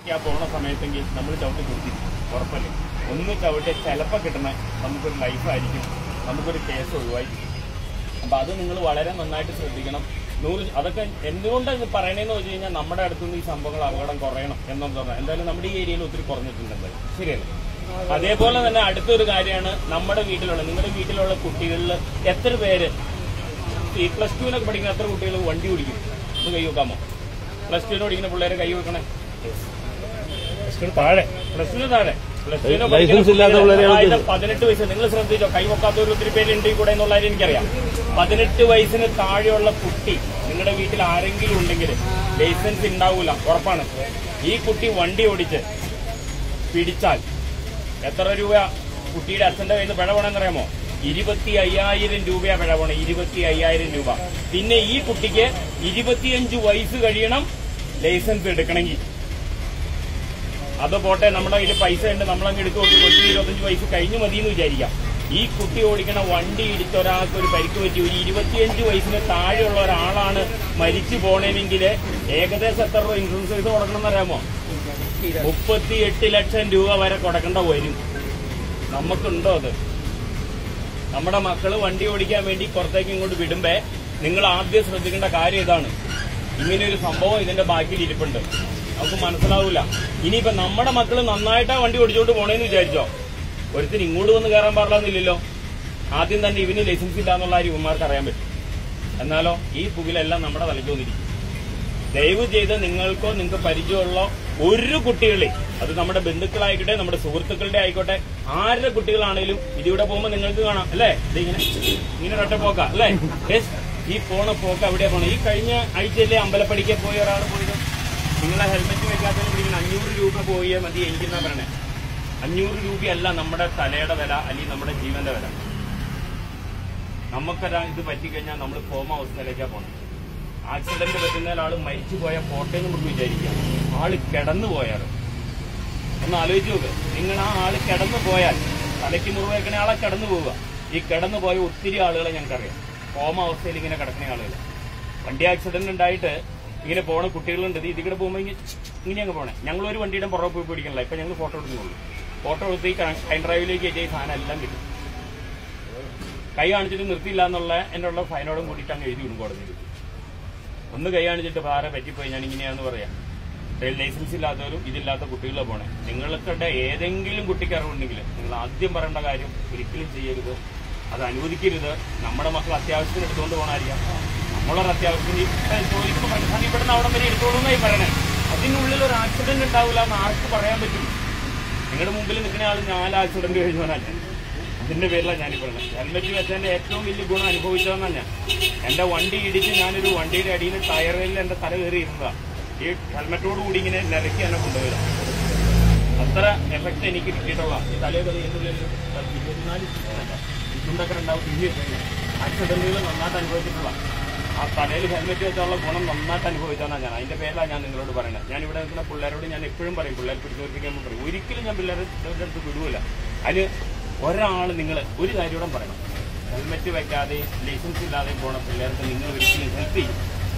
ആ പോണ സമയത്തെങ്കിൽ നമ്മൾ ചവിട്ടി കൊടുത്തി ഉറപ്പല്ലേ ഒന്ന് ചവിട്ടി ചിലപ്പോൾ കിട്ടണ നമുക്കൊരു ലൈഫായിരിക്കും നമുക്കൊരു കേസ് ഒഴിവായി അപ്പൊ അത് നിങ്ങൾ വളരെ നന്നായിട്ട് ശ്രദ്ധിക്കണം നൂറ് അതൊക്കെ എന്തുകൊണ്ട് ഇത് പറയണേന്ന് വെച്ച് കഴിഞ്ഞാൽ നമ്മുടെ അടുത്തുനിന്ന് ഈ സംഭവങ്ങൾ അപകടം കുറയണം എന്നും പറഞ്ഞാൽ എന്തായാലും നമ്മുടെ ഈ ഏരിയയിൽ ഒത്തിരി കുറഞ്ഞിട്ടുണ്ട് എന്തായാലും ശരിയല്ലേ അതേപോലെ തന്നെ അടുത്തൊരു കാര്യമാണ് നമ്മുടെ വീട്ടിലുള്ള നിങ്ങളുടെ വീട്ടിലുള്ള കുട്ടികളിൽ എത്ര പേര് ഈ പ്ലസ് ടുവിനൊക്കെ പഠിക്കുന്ന എത്ര കുട്ടികൾ വണ്ടി ഓടിക്കും ഒന്ന് കൈ വെക്കാമോ പ്ലസ് ടുവിന് പഠിക്കുന്ന പിള്ളേരെ കൈ വെക്കണേ പ്ലസ് ടു താഴെ പ്ലസ് ടുവിന് താഴെ പ്ലസ് ടുവിന് ലൈസൻസ് ഇല്ലാത്ത പിള്ളേരെ അതായത് പതിനെട്ട് വയസ്സ് നിങ്ങൾ ശ്രദ്ധിച്ചോ കൈ വെക്കാത്തവർ ഒത്തിരി പേരുണ്ട് ഈ കൂടെ എന്നുള്ള കാര്യം എനിക്കറിയാം പതിനെട്ട് വയസ്സിന് താഴെയുള്ള കുട്ടി നിങ്ങളുടെ വീട്ടിൽ ആരെങ്കിലും ഉണ്ടെങ്കിൽ ലൈസൻസ് ഉണ്ടാവൂല ഉറപ്പാണ് ഈ കുട്ടി വണ്ടി ഓടിച്ച് പിടിച്ചാൽ എത്ര രൂപ കുട്ടിയുടെ അച്ഛന്റെ കയ്യിൽ നിന്ന് പിഴ വേണമെന്നറിയാമോ ഇരുപത്തി അയ്യായിരം രൂപയാ പിഴ വേണം ഇരുപത്തി അയ്യായിരം രൂപ പിന്നെ ഈ കുട്ടിക്ക് ഇരുപത്തിയഞ്ച് വയസ്സ് കഴിയണം ലൈസൻസ് എടുക്കണമെങ്കിൽ അത് പോട്ടെ നമ്മുടെ കയ്യിൽ പൈസ ഉണ്ട് നമ്മളങ്ങ് എടുത്തു നോക്കി കൊച്ചു ഇരുപത്തഞ്ച് വയസ്സ് കഴിഞ്ഞു മതി എന്ന് വിചാരിക്കാം ഈ കുട്ടി ഓടിക്കണ വണ്ടി ഇടിച്ച ഒരാൾക്ക് ഒരു പരിക്ക് പറ്റി ഒരു ഇരുപത്തിയഞ്ച് വയസ്സിന് താഴെയുള്ള ഒരാളാണ് മരിച്ചു പോണേനെങ്കിൽ ഏകദേശം എത്ര രൂപ ഇൻഷുറൻസ് പൈസ കൊടുക്കണം അറിയാമോ മുപ്പത്തി എട്ട് ലക്ഷം രൂപ വരെ കൊടുക്കേണ്ട വരും നമുക്കുണ്ടോ അത് നമ്മുടെ മക്കള് വണ്ടി ഓടിക്കാൻ വേണ്ടി പുറത്തേക്ക് ഇങ്ങോട്ട് വിടുമ്പേ നിങ്ങൾ ആദ്യം ശ്രദ്ധിക്കേണ്ട കാര്യം ഇതാണ് ഇങ്ങനെ ഒരു സംഭവം ഇതിന്റെ ബാക്കിൽ ഇരിപ്പുണ്ട് നമുക്ക് മനസ്സിലാവൂല ഇനിയിപ്പോ നമ്മുടെ മക്കള് നന്നായിട്ടാ വണ്ടി ഓടിച്ചോണ്ട് പോണേന്ന് വിചാരിച്ചോ ഒരുത്തിന് ഇങ്ങോട്ട് വന്ന് കയറാൻ പാടില്ലെന്നില്ലല്ലോ ആദ്യം തന്നെ ഇവന് ലൈസൻസ് ഇല്ല എന്നുള്ള കാര്യം ഇവന്മാർക്ക് അറിയാൻ പറ്റും എന്നാലോ ഈ പുകിലെല്ലാം നമ്മുടെ തലയ്ക്ക് വന്നിരിക്കും ദയവ് ചെയ്ത് നിങ്ങൾക്കോ നിങ്ങൾക്ക് പരിചയമുള്ള ഒരു കുട്ടികളെ അത് നമ്മുടെ ബന്ധുക്കളായിക്കോട്ടെ നമ്മുടെ സുഹൃത്തുക്കളുടെ ആയിക്കോട്ടെ ആരുടെ കുട്ടികളാണേലും ഇതിവിടെ പോകുമ്പോൾ നിങ്ങൾക്ക് കാണാം അല്ലേ ഇത് ഇങ്ങനെ ഇങ്ങനെ ഒറ്റ പോക്ക അല്ലേ യെസ് ഈ പോണ പോക്ക് എവിടെയാ പോണേ ഈ കഴിഞ്ഞ ആഴ്ചയിലെ അമ്പലപ്പടിക്ക് പോയ ഒരാൾ പോയത് നിങ്ങളെ ഹെൽമെറ്റ് വെക്കാത്തതിന് പിടിക്കുന്ന അഞ്ഞൂറ് രൂപ പോയേ മതി എനിക്കെന്നാ പറയണേ അഞ്ഞൂറ് രൂപയല്ല നമ്മുടെ തലയുടെ വില അല്ലെങ്കിൽ നമ്മുടെ ജീവന്റെ വില നമുക്കൊരാ ഇത് പറ്റിക്കഴിഞ്ഞാൽ നമ്മൾ കോമ അവസ്ഥയിലേക്കാണ് പോകണം ആക്സിഡന്റ് പറ്റുന്ന ആള് മരിച്ചു പോയ പോട്ടെ നമുക്ക് വിചാരിക്കാം ആള് കിടന്നു പോയാൽ ഒന്ന് ആലോചിച്ച് നോക്ക് നിങ്ങൾ ആ ആള് കിടന്നു പോയാൽ തലയ്ക്ക് മുറിവേക്കണ ആളെ കിടന്നു പോവുക ഈ കിടന്നു പോയ ഒത്തിരി ആളുകളെ ഞങ്ങൾക്കറിയാം കോമ അവസ്ഥയിൽ ഇങ്ങനെ കിടക്കുന്ന ആളുകൾ വണ്ടി ആക്സിഡന്റ് ഉണ്ടായിട്ട് ഇങ്ങനെ പോണ കുട്ടികളുണ്ട് ഇത് ഇതിവിടെ പോകുമ്പോൾ ഇങ്ങനെ ഇങ്ങനെ അങ്ങ് പോണേ ഞങ്ങൾ ഒരു വണ്ടിയുടെ പുറകെ പോയി പിടിക്കണില്ല ഇപ്പൊ ഞങ്ങൾ ഫോട്ടോ എടുക്കുന്നുള്ളൂ ഫോട്ടോ എടുത്ത് ഈ കൈൻ ഡ്രൈവിലേക്ക് എത്തിയ ഈ സാധനം എല്ലാം കിട്ടും കൈ കാണിച്ചിട്ട് നിർത്തിയില്ല എന്നുള്ള എന്നുള്ള ഫൈനോടും കൂടിയിട്ട് അങ്ങ് എഴുതി വിടും കോടതിയിൽ ഒന്ന് കൈ കാണിച്ചിട്ട് വേറെ പറ്റിപ്പോയി ഞാൻ ഇങ്ങനെയാന്ന് പറയാം ലൈസൻസ് ഇല്ലാത്തവരും ഇതില്ലാത്ത കുട്ടികളെ പോണേ നിങ്ങൾക്കുടെ ഏതെങ്കിലും കുട്ടിക്ക് അറിവുണ്ടെങ്കിൽ നിങ്ങൾ ആദ്യം പറയേണ്ട കാര്യം ഒരിക്കലും ചെയ്യരുത് അത് അനുവദിക്കരുത് നമ്മുടെ മക്കൾ അത്യാവശ്യത്തിന് എടുത്തുകൊണ്ട് പോകണമായിരിക്കാം നമ്മളൊരു അത്യാവശ്യത്തിന് ഈ ജോലിക്ക് പഠിക്കാൻ ഇവിടുന്ന് അവിടെ വരെ എടുത്തോളൂ എന്നായി പറയണേ അതിനുള്ളിൽ ഒരു ആക്സിഡന്റ് ഉണ്ടാവില്ല എന്ന് ആർക്ക് പറയാൻ പറ്റും നിങ്ങളുടെ മുമ്പിൽ നിൽക്കുന്ന ആൾ നാല് ആക്സിഡന്റ് കഴിഞ്ഞവനല്ല അതിന്റെ പേരിലാണ് ഞാൻ പറയുന്നത് ഹെൽമെറ്റ് വെച്ചതിന്റെ ഏറ്റവും വലിയ ഗുണം അനുഭവിച്ചതെന്നാണ് ഞാൻ എന്റെ വണ്ടി ഇടിച്ച് ഞാനൊരു വണ്ടിയുടെ അടിയിൽ ടയറിൽ എന്റെ തല കയറി ഇരുന്നതാ ഈ ഹെൽമെറ്റോട് കൂടി ഇങ്ങനെ നിരക്കി എന്നെ കൊണ്ടുവരാം അത്ര എഫക്ട് എനിക്ക് കിട്ടിയിട്ടുള്ള ഈ തലയൊക്കെ ഇതിനുള്ളിൽ ഇരുപത്തിനാല് ചുണ്ടൊക്കെ ഉണ്ടാവും തിരിഞ്ഞ് ആക്സിഡന്റുകൾ നന്നായിട്ട് അനുഭവിച്ചിട്ടുള്ള ആ തലയിൽ ഹെൽമെറ്റ് വെച്ചുള്ള ഗുണം നന്നായിട്ട് അനുഭവിച്ചാണ് ഞാൻ അതിന്റെ പേരിലാണ് ഞാൻ നിങ്ങളോട് പറയുന്നത് ഞാൻ ഇവിടെ നിൽക്കുന്ന പിള്ളേരോട് ഞാൻ എപ്പോഴും പറയും പിള്ളേർ പിടിച്ചോർപ്പിക്കാൻ പറയും ഒരിക്കലും ഞാൻ പിള്ളേരെ ഇവരുടെ അടുത്ത് വിടൂല അതിന് ഒരാൾ നിങ്ങൾ ഒരു കാര്യം പറയണം ഹെൽമെറ്റ് വെക്കാതെ ലൈസൻസ് ഇല്ലാതെ പോണ പിള്ളേർക്ക് നിങ്ങൾ ഒരിക്കലും ഹെൽപ്പ് ചെയ്യും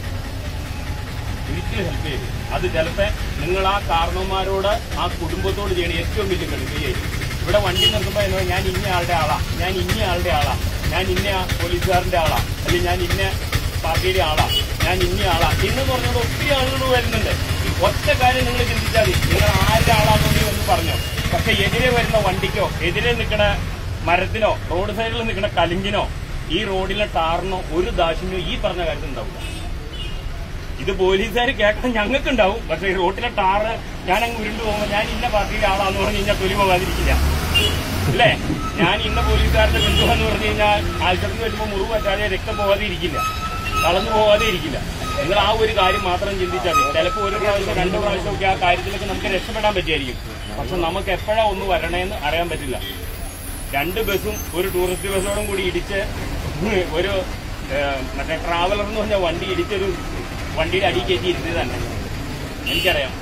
ഒരിക്കലും ഹെൽപ്പ് ചെയ്യും അത് ചിലപ്പോ നിങ്ങൾ ആ കാരണവന്മാരോട് ആ കുടുംബത്തോട് ചെയ്യണ ഏറ്റവും വലിയ കടുക്കുകയായിരിക്കും ഇവിടെ വണ്ടി നിർത്തുമ്പോൾ എന്നോ ഞാൻ ഇന്ന ആളുടെ ആളാ ഞാൻ ഇന്ന ആളുടെ ആളാ ഞാൻ ഇന്ന പോലീസുകാരന്റെ ആളാ അല്ലെങ്കിൽ ഞാൻ ഇന്ന പാർട്ടിയുടെ ആളാ ഞാൻ ഇന്ന ആളാ എന്ന് പറഞ്ഞുകൊണ്ട് ഒത്തിരി ആളുകൾ വരുന്നുണ്ട് ഈ ഒറ്റ കാര്യം നിങ്ങൾ ചിന്തിച്ചാൽ മതി നിങ്ങൾ ആരുടെ ആളാണെന്ന് എന്ന് പറഞ്ഞോ പക്ഷെ എതിരെ വരുന്ന വണ്ടിക്കോ എതിരെ നിൽക്കുന്ന മരത്തിനോ റോഡ് സൈഡിൽ നിൽക്കുന്ന കലിങ്കിനോ ഈ റോഡിലെ ടാറിനോ ഒരു ദാക്ഷിണ്യോ ഈ പറഞ്ഞ കാര്യത്തിൽ ഉണ്ടാവില്ല ഇത് പോലീസുകാർ കേൾക്കാൻ ഞങ്ങൾക്കുണ്ടാവും പക്ഷെ ഈ റോട്ടിലെ ടാറ് ഞാൻ അങ്ങ് ഉരുണ്ടു പോകുമ്പോൾ ഞാൻ ഇന്ന പാർട്ടിയുടെ ആളാന്ന് പറഞ്ഞു കഴിഞ്ഞാൽ തൊലി പോകാതിരിക്കില്ല അല്ലേ ഞാൻ ഇന്ന പോലീസുകാരുടെ ബന്ധുവെന്ന് പറഞ്ഞു കഴിഞ്ഞാൽ ആൾക്കാർക്ക് വരുമ്പോൾ മുറിവ് പറ്റാതെ രക്തം പോകാതെ ഇരിക്കില്ല കളഞ്ഞു പോകാതെ ഇരിക്കില്ല നിങ്ങൾ ആ ഒരു കാര്യം മാത്രം ചിന്തിച്ചാൽ മതി ചിലപ്പോൾ ഒരു പ്രാവശ്യം രണ്ട് പ്രാവശ്യം ഒക്കെ ആ കാര്യത്തിലൊക്കെ നമുക്ക് രക്ഷപ്പെടാൻ പറ്റിയായിരിക്കും പക്ഷെ നമുക്ക് എപ്പോഴാ ഒന്ന് വരണേന്ന് അറിയാൻ പറ്റില്ല രണ്ട് ബസ്സും ഒരു ടൂറിസ്റ്റ് ബസ്സോടും കൂടി ഇടിച്ച് ഒരു ഏഹ്, മറ്റേ ട്രാവലർ എന്ന് പറഞ്ഞ വണ്ടി ഇടിച്ചൊരു വണ്ടിയുടെ അടി കയറ്റി ഇരുന്നത് തന്നെ എനിക്കറിയാം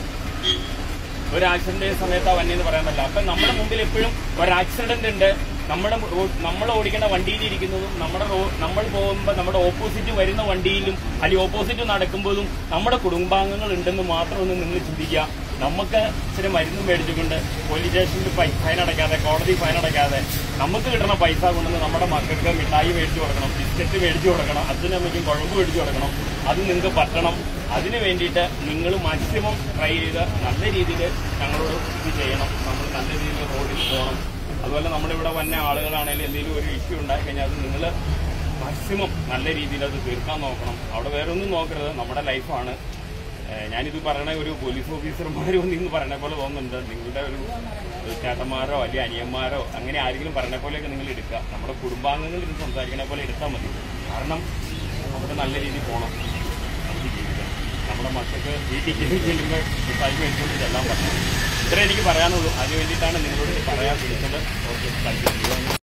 ഒരു ആക്സിഡന്റ് സമയത്ത് ആ വണ്ടി എന്ന് പറയാൻ പറ്റില്ല അപ്പൊ നമ്മുടെ മുമ്പിൽ എപ്പോഴും ഒരു ആക്സിഡന്റ് ഉണ്ട് നമ്മുടെ റോ- നമ്മൾ ഓടിക്കുന്ന വണ്ടിയിൽ ഇരിക്കുന്നതും നമ്മുടെ റോ- നമ്മൾ പോകുമ്പോൾ നമ്മുടെ ഓപ്പോസിറ്റ് വരുന്ന വണ്ടിയിലും അല്ലെങ്കിൽ ഓപ്പോസിറ്റ് നടക്കുമ്പോഴും നമ്മുടെ കുടുംബാംഗങ്ങൾ ഉണ്ടെന്ന് മാത്രം ഒന്ന് നിങ്ങൾ ചിന്തിക്കുക നമുക്ക് ഇച്ചിരി മരുന്നും മേടിച്ചുകൊണ്ട് പോലീസ് സ്റ്റേഷനിൽ പൈ- ഫൈൻ അടയ്ക്കാതെ കോടതി ഫൈൻ അടയ്ക്കാതെ നമുക്ക് കിട്ടുന്ന പൈസ കൊണ്ടുവന്ന് നമ്മുടെ മക്കൾക്ക് മിഠായി മേടിച്ചു കൊടുക്കണം ബിസ്ക്കറ്റ് മേടിച്ചു കൊടുക്കണം അച്ഛനമ്മയ്ക്കും കുഴമ്പ് മേടിച്ചു കൊടുക്കണം അത് നിങ്ങൾക്ക് പറ്റണം അതിന് വേണ്ടിയിട്ട് നിങ്ങൾ മാക്സിമം ട്രൈ ചെയ്ത് നല്ല രീതിയിൽ ഞങ്ങളോട് ഇത് ചെയ്യണം നമ്മൾ നല്ല രീതിയിൽ റോഡിൽ പോകണം അതുപോലെ നമ്മളിവിടെ വന്ന ആളുകളാണെങ്കിലും എന്തെങ്കിലും ഒരു ഇഷ്യൂ ഉണ്ടായി കഴിഞ്ഞാൽ അത് നിങ്ങൾ മാക്സിമം നല്ല രീതിയിൽ അത് തീർക്കാൻ നോക്കണം അവിടെ വേറെ ഒന്നും നോക്കരുത് നമ്മുടെ ലൈഫാണ് ഏഹ് ഞാനിത് പറയണ ഒരു പോലീസ് ഓഫീസർമാരോ എന്ന് പറയണ പോലെ തോന്നുന്നുണ്ട് നിങ്ങളുടെ ഒരു ചേട്ടന്മാരോ അല്ലെങ്കിൽ അനിയന്മാരോ അങ്ങനെ ആരെങ്കിലും പറയണ പോലെയൊക്കെ നിങ്ങൾ എടുക്കുക നമ്മുടെ കുടുംബാംഗങ്ങളിൽ ഇത് സംസാരിക്കണ പോലെ എടുത്താൽ മതി കാരണം നമുക്ക് നല്ല രീതിയിൽ പോകണം നമുക്ക് ജീവിക്കാം നമ്മുടെ മക്കൾക്ക് വീട്ടിൽ ചെല്ലുമ്പോൾ മിഠായി മേടിച്ചുകൊണ്ട് ചെല്ലാൻ പറ്റണം ഇത്രേ എനിക്ക് പറയാനുള്ളൂ അതിന് വേണ്ടിയിട്ടാണ് നിങ്ങളോട് ഇത് പറയാൻ വിളിച്ചത് ഓക്കെ താങ്ക് യു